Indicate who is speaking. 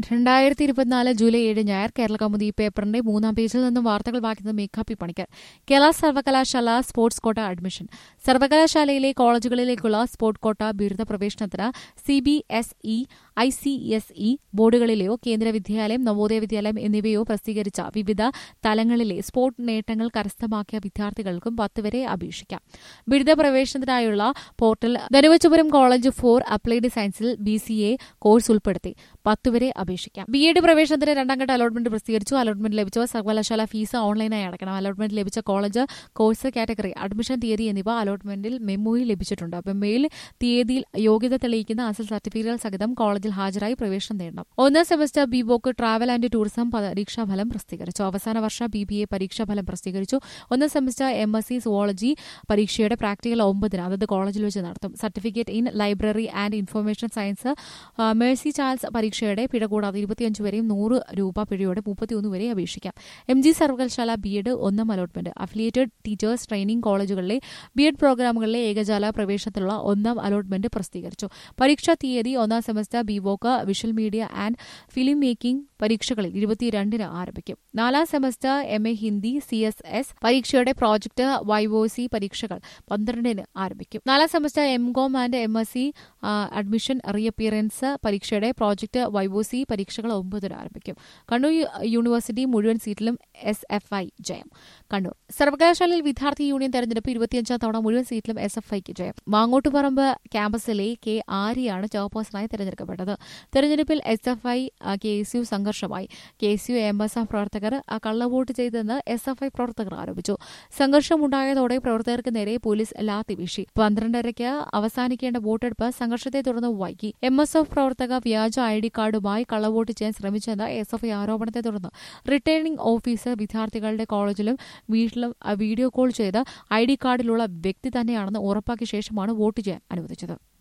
Speaker 1: രണ്ടായിരത്തി ഇരുപത്തിനാല് ജൂലൈ ഏഴ് ഞായർ കേരള കൗമുദി പേപ്പറിന്റെ മൂന്നാം പേജിൽ നിന്നും വാർത്തകൾ വായിക്കുന്നത് മേഘ പി പണിക്കർ കേരള സർവകലാശാല സ്പോർട്സ് കോട്ട അഡ്മിഷൻ സർവകലാശാലയിലെ കോളേജുകളിലേക്കുള്ള സ്പോർട്സ് കോട്ട ബിരുദ പ്രവേശനത്തിന് C B S E I C S E ബോർഡുകളിലെയോ കേന്ദ്ര വിദ്യാലയം നവോദയ വിദ്യാലയം എന്നിവയോ പ്രസിദ്ധീകരിച്ച വിവിധ തലങ്ങളിലെ സ്പോർട്സ് നേട്ടങ്ങൾ കരസ്ഥമാക്കിയ വിദ്യാർത്ഥികൾക്കും പത്ത് വരെ അപേക്ഷിക്കാം ബിരുദ പ്രവേശനത്തിനായുള്ള portal Dhanuvachapuram college for applied സയൻസിൽ ബി സി എ കോഴ്സ് ഉൾപ്പെടുത്തി പത്തുവരെ അപേക്ഷിക്കാം ബി എഡ് പ്രവേശനത്തിന് രണ്ടാം ഘട്ട അലോട്ട്മെന്റ് പ്രസിദ്ധീകരിച്ചു അലോട്ട്മെന്റ് ലഭിച്ചവർ സർവകലാശാല ഫീസ് ഓൺലൈനായി അടയ്ക്കണം അലോട്ട്മെന്റ് ലഭിച്ച കോളേജ് കോഴ്സ് കാറ്റഗറി അഡ്മിഷൻ തീയതി എന്നിവ അലോട്ട്മെന്റിൽ മെമ്മോയിൽ ലഭിച്ചിട്ടുണ്ട് മെമ്മോയിൽ തീയതിയിൽ യോഗ്യത തെളിയിക്കുന്ന അസൽ സർട്ടിഫിക്കറ്റുകൾ സഹിതം കോളേജിൽ ഹാജരായി പ്രവേശനം നേടണം ഒന്നാം semester B voc travel and tourism പരീക്ഷാഫലം പ്രസിദ്ധീകരിച്ചു അവസാന വർഷ ബി ബി എ പരീക്ഷാഫലം പ്രസിദ്ധീകരിച്ചു ഒന്നാം semester M S C zoology പരീക്ഷയുടെ പ്രാക്ടിക്കൽ ഒമ്പതിന് അതത് കോളേജിൽ വെച്ച് നടത്തും certificate in library and information science ആ, മേഴ്സി ചാൾസ് പരീക്ഷയുടെ പിഴ കൂടാതെ ഇരുപത്തിയഞ്ച് വരെയും നൂറ് രൂപ പിഴയോടെ മുപ്പത്തിയൊന്ന് വരെ അപേക്ഷിക്കാം എം ജി സർവകലാശാല ബി എഡ് ഒന്നാം അലോട്ട്മെന്റ് അഫിലിയേറ്റഡ് ടീച്ചേഴ്സ് ട്രെയിനിംഗ് കോളേജുകളിലെ ബി എഡ് പ്രോഗ്രാമുകളിലെ ഏകജാല പ്രവേശനത്തിലുള്ള ഒന്നാം അലോട്ട്മെന്റ് പ്രസിദ്ധീകരിച്ചു പരീക്ഷാ തീയതി ഒന്നാം semester B voc visual media and film making പരീക്ഷകളിൽ ഇരുപത്തിരണ്ടിന് ആരംഭിക്കും നാലാം semester M A Hindi C S S പരീക്ഷയുടെ പ്രോജക്ട് വൈവോസി പരീക്ഷകൾ പന്ത്രണ്ടിന് ആരംഭിക്കും നാലാം semester M com and M S C admission reappearance പരീക്ഷയുടെ പ്രോജക്ട് വൈവോസി പരീക്ഷകൾ ഒമ്പതിന് ആരംഭിക്കും കണ്ണൂർ യു- യൂണിവേഴ്സിറ്റി മുഴുവൻ സീറ്റിലും എസ് എഫ് ഐ ജയം കണ്ണൂർ സർവകലാശാലയിൽ വിദ്യാർത്ഥി യൂണിയൻ തെരഞ്ഞെടുപ്പ് ഇരുപത്തിയഞ്ചാം തവണ മുഴുവൻ സീറ്റിലും എസ് എഫ് ഐക്ക് ജയം മാങ്ങോട്ടുപറമ്പ് ക്യാമ്പസിലെ കെ ആര്യാണ് ചെയർപേഴ്സണായി തെരഞ്ഞെടുക്കപ്പെട്ടത് തെരഞ്ഞെടുപ്പിൽ S F I K S U സംഘർഷമായി K S U M S F പ്രവർത്തകർ ആ, കള്ളവോട്ട് ചെയ്തെന്ന് എസ് എഫ് ഐ പ്രവർത്തകർ ആരോപിച്ചു സംഘർഷമുണ്ടായതോടെ പ്രവർത്തകർക്ക് നേരെ പോലീസ് ലാത്തി വീശി പന്ത്രണ്ടരയ്ക്ക് അവസാനിക്കേണ്ട വോട്ടെടുപ്പ് സംഘർഷത്തെ തുടർന്ന് വൈകി എം എസ് എഫ് പ്രവർത്തക വ്യാജ ഐ ഡി കാർഡുമായി കള്ളവോട്ട് ചെയ്യാൻ ശ്രമിച്ചെന്ന എസ് എഫ് ഐ ആരോപണത്തെ തുടർന്ന് റിട്ടേണിംഗ് ഓഫീസർ വിദ്യാർത്ഥികളുടെ കോളേജിലും വീട്ടിലും ആ, വീഡിയോ കോൾ ചെയ്ത് ഐ ഡി കാർഡിലുള്ള വ്യക്തി തന്നെയാണെന്ന് ഉറപ്പാക്കിയ ശേഷമാണ് വോട്ട് ചെയ്യാൻ അനുവദിച്ചത്